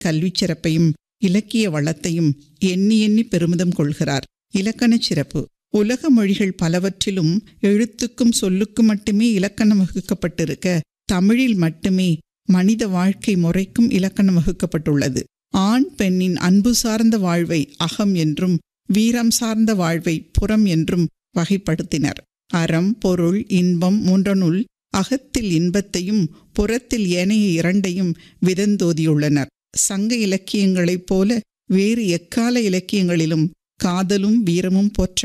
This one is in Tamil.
கல்விச் சிறப்பையும் இலக்கிய வளத்தையும் எண்ணி எண்ணி பெருமிதம் கொள்கிறார் இலக்கணச் சிறப்பு உலக மொழிகள் பலவற்றிலும் எழுத்துக்கும் சொல்லுக்கும் மட்டுமே இலக்கணம் வகுக்கப்பட்டிருக்க தமிழில் மட்டுமே மனித வாழ்க்கை முறைக்கும் இலக்கணம் வகுக்கப்பட்டுள்ளது ஆண் பெண்ணின் அன்பு சார்ந்த வாழ்வை அகம் என்றும் வீரம் சார்ந்த வாழ்வை புறம் என்றும் வகைப்படுத்தினர் அறம் பொருள் இன்பம் மூன்றனுள் அகத்தில் இன்பத்தையும் புறத்தில் ஏனைய இரண்டையும் விதந்தோதியுள்ளனர் சங்க இலக்கியங்களைப் போல வேறு எக்கால இலக்கியங்களிலும் காதலும் வீரமும் போற்ற